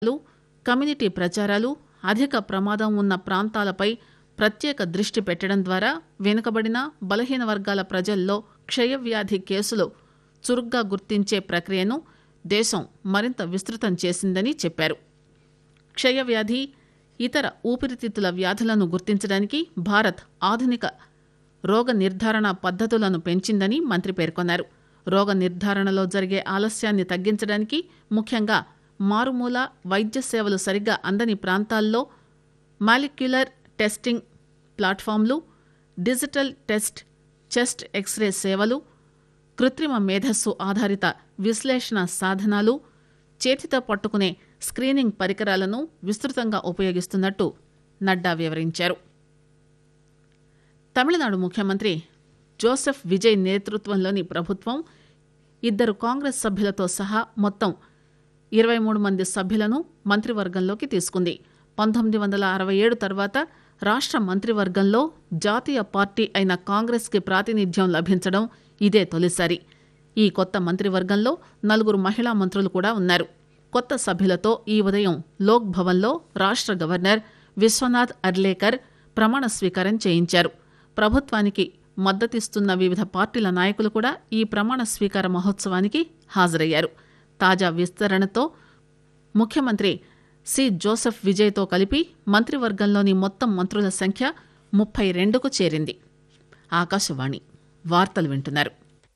లు, కమ్యూనిటీ ప్రచారాలు అధిక ప్రమాదం ఉన్న ప్రాంతాలపై ప్రత్యేక దృష్టి పెట్టడం ద్వారా వెనుకబడిన బలహీన వర్గాల ప్రజల్లో క్షయవ్యాధి కేసులు చురుగ్గా గుర్తించే ప్రక్రియను దేశం మరింత విస్తృతం చేసిందని చెప్పారు క్షయవ్యాధి ఇతర ఊపిరితిత్తుల వ్యాధులను గుర్తించడానికి భారత్ ఆధునిక రోగ నిర్ధారణ పద్దతులను పెంచిందని మంత్రి పేర్కొన్నారు రోగ నిర్ధారణలో జరిగే ఆలస్యాన్ని తగ్గించడానికి ముఖ్యంగా మారుమూల వైద్య సేవలు సరిగ్గా అందని ప్రాంతాల్లో మాలిక్యులర్ టెస్టింగ్ ప్లాట్ఫామ్లు డిజిటల్ టెస్ట్ చెస్ట్ ఎక్స్రే సేవలు కృత్రిమ మేధస్సు ఆధారిత విశ్లేషణ సాధనాలు చేతితో పట్టుకునే స్క్రీనింగ్ పరికరాలను విస్తృతంగా ఉపయోగిస్తున్నట్టు నడ్డా వివరించారు తమిళనాడు ముఖ్యమంత్రి జోసెఫ్ విజయ్ నేతృత్వంలోని ప్రభుత్వం ఇద్దరు కాంగ్రెస్ సభ్యులతో సహా మొత్తం ఇరవై మూడు మంది సభ్యులను మంత్రివర్గంలోకి తీసుకుంది పంతొమ్మిది వందల అరవై ఏడు తర్వాత రాష్ట్ర మంత్రివర్గంలో జాతీయ పార్టీ అయిన కాంగ్రెస్కి ప్రాతినిధ్యం లభించడం ఇదే తొలిసారి ఈ కొత్త మంత్రివర్గంలో నలుగురు మహిళా మంత్రులు కూడా ఉన్నారు కొత్త సభ్యులతో ఈ ఉదయం లోక్ భవన్లో రాష్ట్ర గవర్నర్ విశ్వనాథ్ అర్లేకర్ ప్రమాణ స్వీకారం చేయించారు ప్రభుత్వానికి మద్దతిస్తున్న వివిధ పార్టీల నాయకులు కూడా ఈ ప్రమాణ స్వీకార మహోత్సవానికి హాజరయ్యారు తాజా విస్తరణతో ముఖ్యమంత్రి సి జోసెఫ్ విజయ్తో కలిపి మంత్రివర్గంలోని మొత్తం మంత్రుల సంఖ్య ముప్పై రెండుకు చేరింది ఆకాశవాణి వార్తలు వింటున్నారు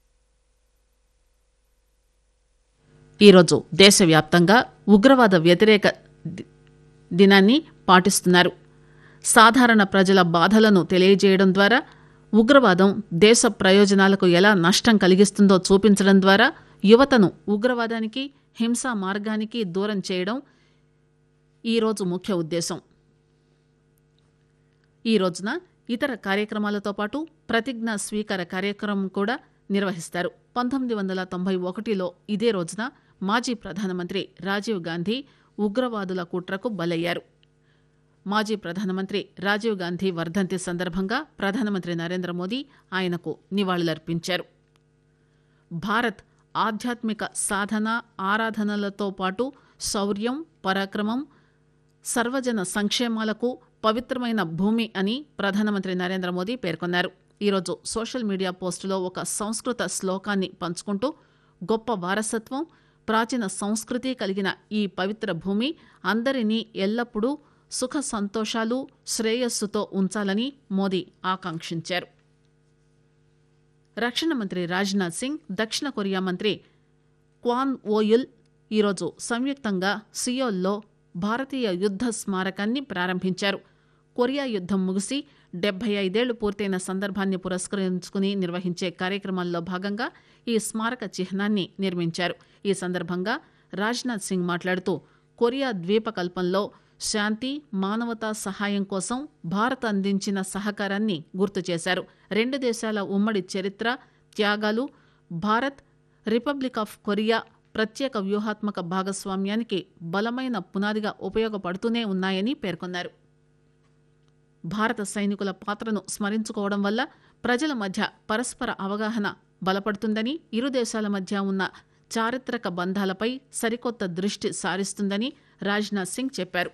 ఈరోజు దేశవ్యాప్తంగా ఉగ్రవాద వ్యతిరేక ది- దినాన్ని పాటిస్తున్నారు సాధారణ ప్రజల బాధలను తెలియజేయడం ద్వారా ఉగ్రవాదం దేశ ప్రయోజనాలకు ఎలా నష్టం కలిగిస్తుందో చూపించడం ద్వారా యువతను ఉగ్రవాదానికి హింసా మార్గానికి దూరం చేయడం ఈరోజు ముఖ్య ఉద్దేశం ఈ రోజున ఇతర కార్యక్రమాలతో పాటు ప్రతిజ్ఞా స్వీకార కార్యక్రమం కూడా నిర్వహిస్తారు పంతొమ్మిది వందల తొంభై ఒకటిలో ఇదే రోజున మాజీ ప్రధానమంత్రి రాజీవ్ గాంధీ ఉగ్రవాదుల కుట్రకు బలయ్యారు మాజీ ప్రధానమంత్రి రాజీవ్ గాంధీ వర్ధంతి సందర్భంగా ప్రధానమంత్రి నరేంద్ర మోదీ ఆయనకు నివాళులర్పించారు భారత్ ఆధ్యాత్మిక సాధన ఆరాధనలతో పాటు శౌర్యం పరాక్రమం సర్వజన సంక్షేమాలకు పవిత్రమైన భూమి అని ప్రధానమంత్రి నరేంద్ర మోదీ పేర్కొన్నారు ఈరోజు సోషల్ మీడియా పోస్టులో ఒక సంస్కృత శ్లోకాన్ని పంచుకుంటూ గొప్ప వారసత్వం ప్రాచీన సంస్కృతి కలిగిన ఈ పవిత్ర భూమి అందరినీ ఎల్లప్పుడూ సుఖ సంతోషాలు శ్రేయస్సుతో ఉంచాలని మోదీ ఆకాంక్షించారు రక్షణ మంత్రి రాజ్నాథ్ సింగ్ దక్షిణ కొరియా మంత్రి క్వాన్ ఓయుల్ ఈరోజు సంయుక్తంగా సియోల్లో భారతీయ యుద్ధ స్మారకాన్ని ప్రారంభించారు కొరియా యుద్ధం ముగిసి డెబ్బై ఐదేళ్లు పూర్తయిన సందర్భాన్ని పురస్కరించుకుని నిర్వహించే కార్యక్రమాల్లో భాగంగా ఈ స్మారక చిహ్నాన్ని నిర్మించారు ఈ సందర్భంగా రాజ్నాథ్ సింగ్ మాట్లాడుతూ కొరియా ద్వీపకల్పంలో శాంతి మానవతా సహాయం కోసం భారత్ అందించిన సహకారాన్ని గుర్తు చేశారు రెండు దేశాల ఉమ్మడి చరిత్ర త్యాగాలు భారత్ రిపబ్లిక్ ఆఫ్ కొరియా ప్రత్యేక వ్యూహాత్మక భాగస్వామ్యానికి బలమైన పునాదిగా ఉపయోగపడుతూనే ఉన్నాయని పేర్కొన్నారు భారత సైనికుల పాత్రను స్మరించుకోవడం వల్ల ప్రజల మధ్య పరస్పర అవగాహన బలపడుతుందని ఇరు దేశాల మధ్య ఉన్న చారిత్రక బంధాలపై సరికొత్త దృష్టి సారిస్తుందని రాజ్నాథ్ సింగ్ చెప్పారు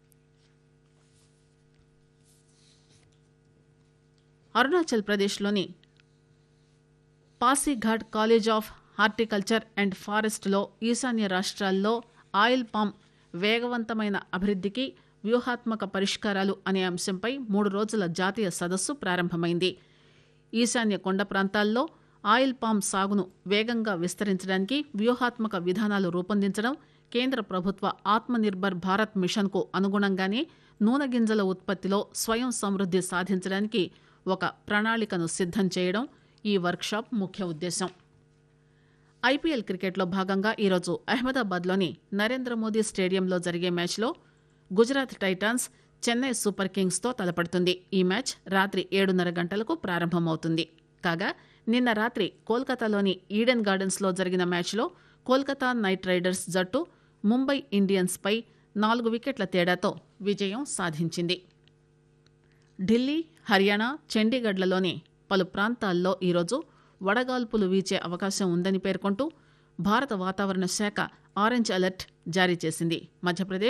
అరుణాచల్ ప్రదేశ్లోని Pasighat college of horticulture and ఫారెస్ట్లో ఈశాన్య రాష్ట్రాల్లో ఆయిల్ పామ్ వేగవంతమైన అభివృద్ధికి వ్యూహాత్మక పరిష్కారాలు అనే అంశంపై మూడు రోజుల జాతీయ సదస్సు ప్రారంభమైంది ఈశాన్య కొండ ప్రాంతాల్లో ఆయిల్ పామ్ సాగును వేగంగా విస్తరించడానికి వ్యూహాత్మక విధానాలు రూపొందించడం కేంద్ర ప్రభుత్వ ఆత్మనిర్భర్ భారత్ మిషన్కు అనుగుణంగానే నూనె గింజల ఉత్పత్తిలో స్వయం సమృద్ధి సాధించడానికి ఒక ప్రణాళికను సిద్ధం చేయడం ఈ వర్క్షాప్ ముఖ్య ఉద్దేశం ఐపీఎల్ క్రికెట్లో భాగంగా ఈరోజు అహ్మదాబాద్లోని నరేంద్ర మోదీ స్టేడియంలో జరిగే మ్యాచ్లో గుజరాత్ టైటాన్స్ చెన్నై సూపర్ కింగ్స్తో తలపడుతుంది ఈ మ్యాచ్ రాత్రి ఏడున్నర గంటలకు ప్రారంభమవుతుంది కాగా నిన్న రాత్రి కోల్కతాలోని ఈడెన్ గార్డెన్స్లో జరిగిన మ్యాచ్లో కోల్కతా నైట్ రైడర్స్ జట్టు ముంబై ఇండియన్స్పై నాలుగు వికెట్ల తేడాతో విజయం సాధించింది ఢిల్లీ హర్యానా చండీగఢ్లలోని పలు ప్రాంతాల్లో ఈరోజు వడగాల్పులు వీచే అవకాశం ఉందని పేర్కొంటూ భారత వాతావరణ శాఖ ఆరెంజ్ అలర్ట్ జారీ చేసింది మధ్యప్రదేశ్